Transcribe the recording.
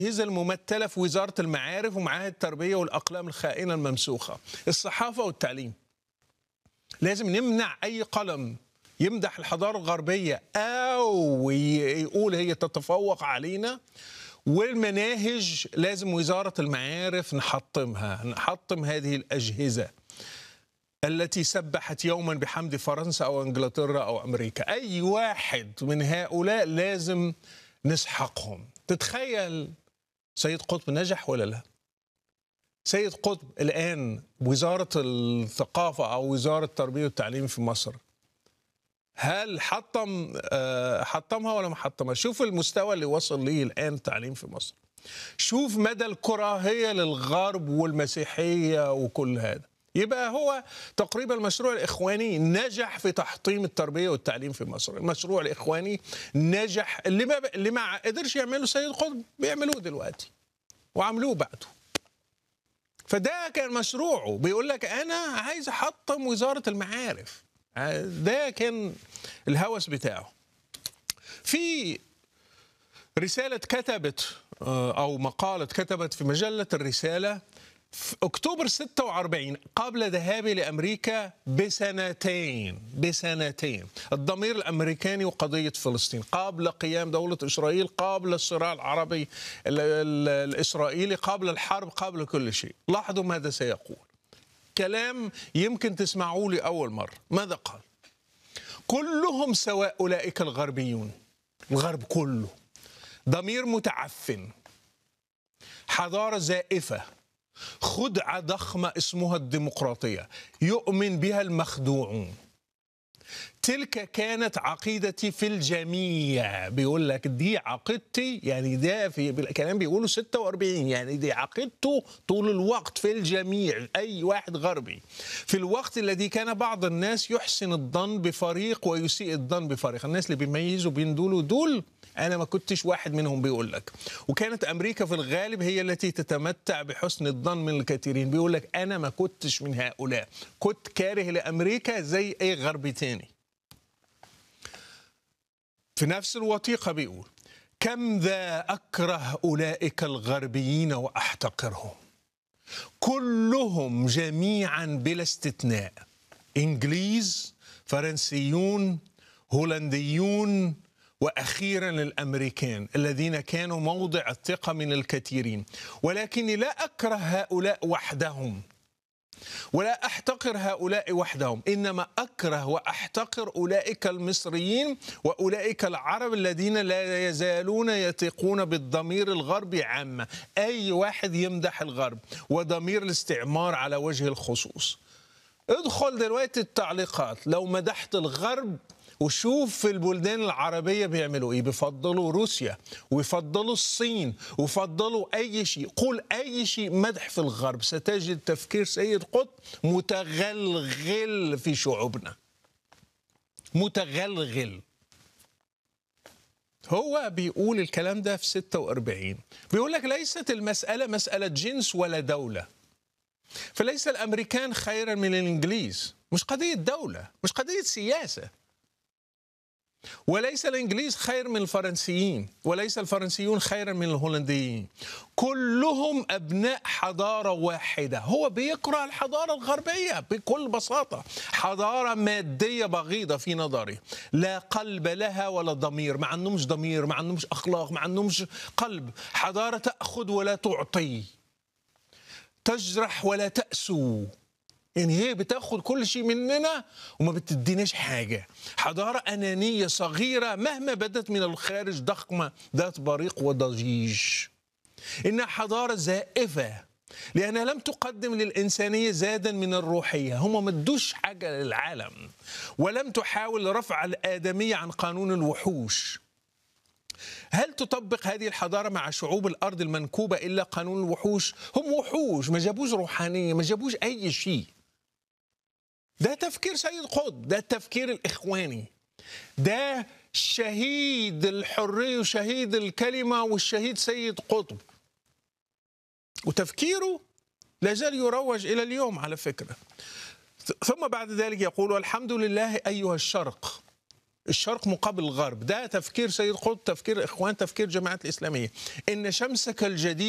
الأجهزة الممثلة في وزارة المعارف ومعاهد التربية والأقلام الخائنة الممسوخة الصحافة والتعليم لازم نمنع أي قلم يمدح الحضارة الغربية أو يقول هي تتفوق علينا والمناهج لازم وزارة المعارف نحطمها نحطم هذه الأجهزة التي سبحت يوما بحمد فرنسا أو إنجلترا أو أمريكا أي واحد من هؤلاء لازم نسحقهم تتخيل سيد قطب نجح ولا لا سيد قطب الآن وزارة الثقافة أو وزارة التربية والتعليم في مصر هل حطم حطمها ولا ما حطمها شوف المستوى اللي وصل ليه الآن التعليم في مصر شوف مدى الكراهية للغرب والمسيحية وكل هذا يبقى هو تقريبا المشروع الإخواني نجح في تحطيم التربية والتعليم في مصر المشروع الإخواني نجح اللي ما, اللي ما قدرش يعمله سيد قطب بيعملوه دلوقتي وعملوه بعده فده كان مشروعه بيقول لك أنا عايز أحطم وزارة المعارف ده كان الهوس بتاعه في رسالة كتبت أو مقالة كتبت في مجلة الرسالة في أكتوبر 46 قبل ذهابي لأمريكا بسنتين بسنتين الضمير الأمريكاني وقضية فلسطين قبل قيام دولة إسرائيل قبل الصراع العربي الإسرائيلي قبل الحرب قبل كل شيء لاحظوا ماذا سيقول كلام يمكن تسمعوه لأول مرة ماذا قال كلهم سواء أولئك الغربيون الغرب كله ضمير متعفن حضارة زائفة خدعة ضخمة اسمها الديمقراطية يؤمن بها المخدوعون تلك كانت عقيدتي في الجميع بيقول لك دي عقيدتي يعني ده في الكلام بيقولوا 46 يعني دي عقيدته طول الوقت في الجميع اي واحد غربي في الوقت الذي كان بعض الناس يحسن الظن بفريق ويسيء الظن بفريق الناس اللي بيميزوا بين دول ودول انا ما كنتش واحد منهم بيقول لك وكانت امريكا في الغالب هي التي تتمتع بحسن الظن من الكثيرين بيقول لك انا ما كنتش من هؤلاء كنت كاره لامريكا زي اي غربي تاني في نفس الوثيقه بيقول كم ذا اكره اولئك الغربيين واحتقرهم كلهم جميعا بلا استثناء انجليز فرنسيون هولنديون واخيرا الامريكان الذين كانوا موضع الثقه من الكثيرين ولكني لا اكره هؤلاء وحدهم ولا احتقر هؤلاء وحدهم انما اكره واحتقر اولئك المصريين واولئك العرب الذين لا يزالون يثقون بالضمير الغربي عامه اي واحد يمدح الغرب وضمير الاستعمار على وجه الخصوص ادخل دلوقتي التعليقات لو مدحت الغرب وشوف في البلدان العربية بيعملوا إيه بيفضلوا روسيا ويفضلوا الصين ويفضلوا أي شيء قول أي شيء مدح في الغرب ستجد تفكير سيد قطب متغلغل في شعوبنا متغلغل هو بيقول الكلام ده في 46 بيقول لك ليست المسألة مسألة جنس ولا دولة فليس الأمريكان خيرا من الإنجليز مش قضية دولة مش قضية سياسة وليس الانجليز خير من الفرنسيين وليس الفرنسيون خيرا من الهولنديين كلهم ابناء حضاره واحده هو بيكره الحضاره الغربيه بكل بساطه حضاره ماديه بغيضه في نظري لا قلب لها ولا ضمير ما عندهمش ضمير ما عندهمش اخلاق ما عندهمش قلب حضاره تاخذ ولا تعطي تجرح ولا تاسو يعني هي بتاخد كل شيء مننا وما بتديناش حاجه حضاره انانيه صغيره مهما بدت من الخارج ضخمه ذات بريق وضجيج انها حضاره زائفه لانها لم تقدم للانسانيه زادا من الروحيه هم ما ادوش حاجه للعالم ولم تحاول رفع الادميه عن قانون الوحوش هل تطبق هذه الحضارة مع شعوب الأرض المنكوبة إلا قانون الوحوش هم وحوش ما جابوش روحانية ما جابوش أي شيء ده تفكير سيد قطب ده التفكير الإخواني ده شهيد الحرية وشهيد الكلمة والشهيد سيد قطب وتفكيره لا زال يروج إلى اليوم على فكرة ثم بعد ذلك يقول والحمد لله أيها الشرق الشرق مقابل الغرب ده تفكير سيد قطب تفكير الاخوان تفكير الجماعات الاسلاميه ان شمسك الجديد